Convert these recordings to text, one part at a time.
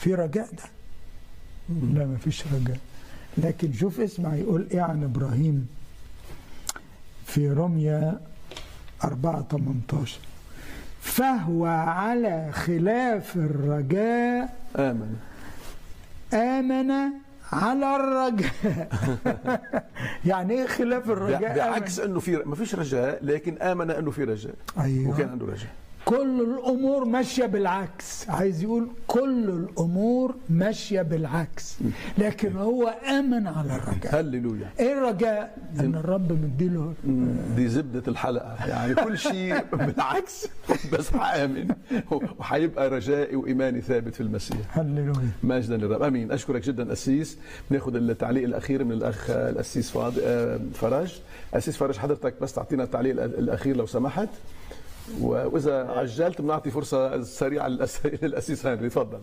في رجاء ده لا ما فيش رجاء لكن شوف اسمع يقول ايه عن ابراهيم في رمية 4 18 فهو على خلاف الرجاء امن آمن على الرجاء يعني ايه خلاف الرجاء بعكس انه في ما فيش رجاء لكن امن انه في رجاء أيوة. وكان عنده رجاء كل الامور ماشيه بالعكس عايز يقول كل الامور ماشيه بالعكس لكن هو امن على الرجاء هللويا ايه الرجاء ان الرب مديله دي زبدة الحلقة يعني كل شيء بالعكس بس حآمن وحيبقى رجائي وإيماني ثابت في المسيح هللويا مجدا للرب امين اشكرك جدا اسيس بناخذ التعليق الاخير من الاخ الاسيس فاض آه، فرج اسيس فرج حضرتك بس تعطينا التعليق الاخير لو سمحت واذا عجلت بنعطي فرصه سريعه للأس- للاسيس هنري تفضل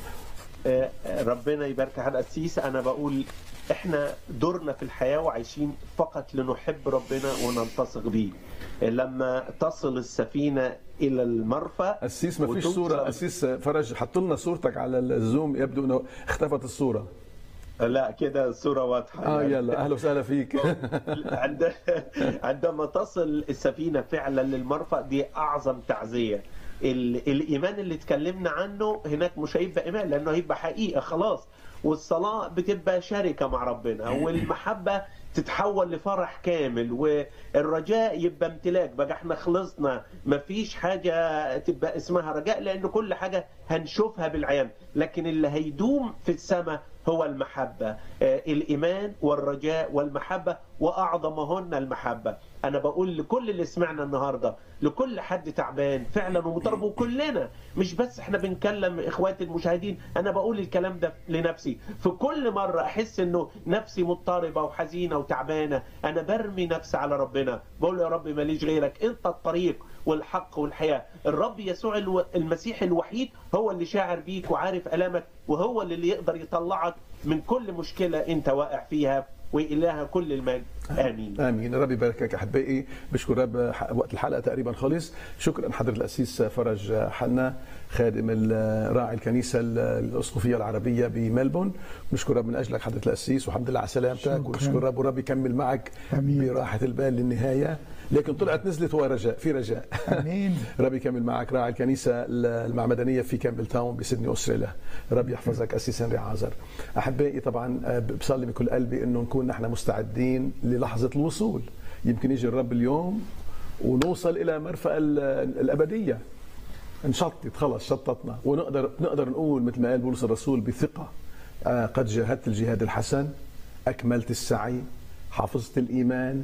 آه، ربنا يبارك على القسيس انا بقول احنا دورنا في الحياه وعايشين فقط لنحب ربنا ونلتصق بيه لما تصل السفينه الى المرفأ اسيس ما فيش وتوصل- صوره اسيس فرج حط لنا صورتك على الزوم يبدو انه اختفت الصوره لا كده الصوره واضحه اه يعني. يلا اهلا وسهلا فيك عند- عندما تصل السفينة فعلا للمرفأ دي أعظم تعزية ال- الإيمان اللي اتكلمنا عنه هناك مش هيبقى إيمان لأنه هيبقى حقيقة خلاص والصلاة بتبقى شركة مع ربنا والمحبة تتحول لفرح كامل والرجاء يبقى امتلاك بقى احنا خلصنا مفيش حاجة تبقى اسمها رجاء لأن كل حاجة هنشوفها بالعيان لكن اللي هيدوم في السماء هو المحبة آه، الإيمان والرجاء والمحبة وأعظمهن المحبة أنا بقول لكل اللي سمعنا النهاردة لكل حد تعبان فعلا ومضطرب وكلنا مش بس احنا بنكلم إخواتي المشاهدين أنا بقول الكلام ده لنفسي في كل مرة أحس إنه نفسي مضطربة وحزينة وتعبانة أنا برمي نفسي على ربنا بقول له يا رب ماليش غيرك أنت الطريق والحق والحياة الرب يسوع الو- المسيح الوحيد هو اللي شاعر بيك وعارف ألامك وهو اللي يقدر يطلعك من كل مشكلة أنت واقع فيها وإله كل المجد آمين امين ربي يباركك احبائي بشكر رب ح- وقت الحلقه تقريبا خلص شكرا حضره الاسيس فرج حنا خادم ال- راعي الكنيسه ال- الاسقفيه العربيه بملبون نشكر رب من اجلك حضره الاسيس والحمد لله على سلامتك شكراً. ونشكر رب ورب يكمل معك آمين. براحه البال للنهايه لكن طلعت نزلت ورجاء في رجاء امين ربي يكمل معك راعي الكنيسة المعمدانية في كامبل تاون بسيدني أستراليا ربي يحفظك أسيس هنري عازر أحبائي طبعا آه، بصلي من كل قلبي أنه نكون نحن مستعدين للحظة الوصول يمكن يجي الرب اليوم ونوصل إلى مرفأ ال- الأبدية نشطط خلص شططنا ونقدر نقدر نقول مثل ما قال بولس الرسول بثقة آه، قد جاهدت الجهاد الحسن أكملت السعي حفظت الإيمان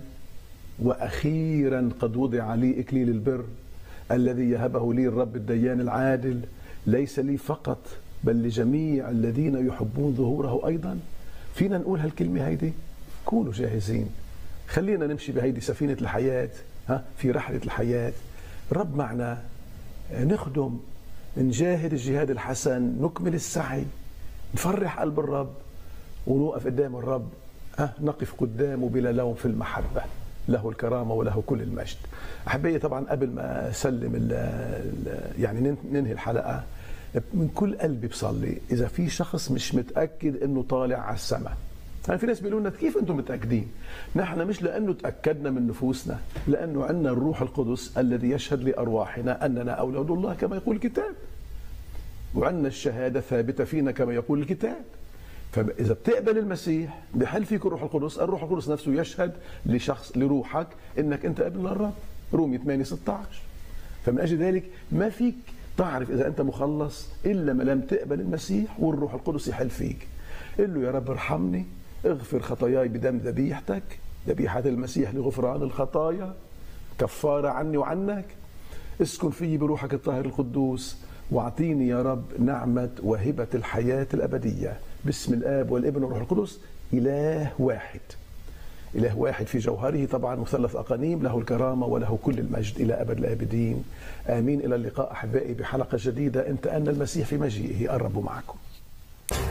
واخيرا قد وضع لي اكليل البر الذي يهبه لي الرب الديان العادل ليس لي فقط بل لجميع الذين يحبون ظهوره ايضا فينا نقول هالكلمه هيدي كونوا جاهزين خلينا نمشي بهيدي سفينه الحياه ها في رحله الحياه الرب معنا نخدم نجاهد الجهاد الحسن نكمل السعي نفرح قلب الرب ونوقف قدام الرب ها نقف قدامه بلا لوم في المحبة له الكرامة وله كل المجد أحبائي طبعا قبل ما أسلم ال ال يعني نن- ننهي الحلقة من كل قلبي بصلي إذا في شخص مش متأكد أنه طالع على السماء يعني في ناس بيقولوا لنا كيف انتم متاكدين؟ نحن مش لانه تاكدنا من نفوسنا، لانه عندنا الروح القدس الذي يشهد لارواحنا اننا اولاد الله كما يقول الكتاب. وعندنا الشهاده ثابته فينا كما يقول الكتاب. فاذا بتقبل المسيح بحل فيك الروح القدس، الروح القدس نفسه يشهد لشخص لروحك انك انت ابن للرب. رومي 8 16. فمن اجل ذلك ما فيك تعرف اذا انت مخلص الا ما لم تقبل المسيح والروح القدس يحل فيك. قل له يا رب ارحمني اغفر خطاياي بدم ذبيحتك ذبيحة المسيح لغفران الخطايا كفارة عني وعنك اسكن في بروحك الطاهر القدوس واعطيني يا رب نعمة وهبة الحياة الأبدية باسم الآب والابن والروح القدس إله واحد إله واحد في جوهره طبعا مثلث أقانيم له الكرامة وله كل المجد إلى أبد الآبدين آمين إلى اللقاء أحبائي بحلقة جديدة أنت أن المسيح في مجيئه الرب معكم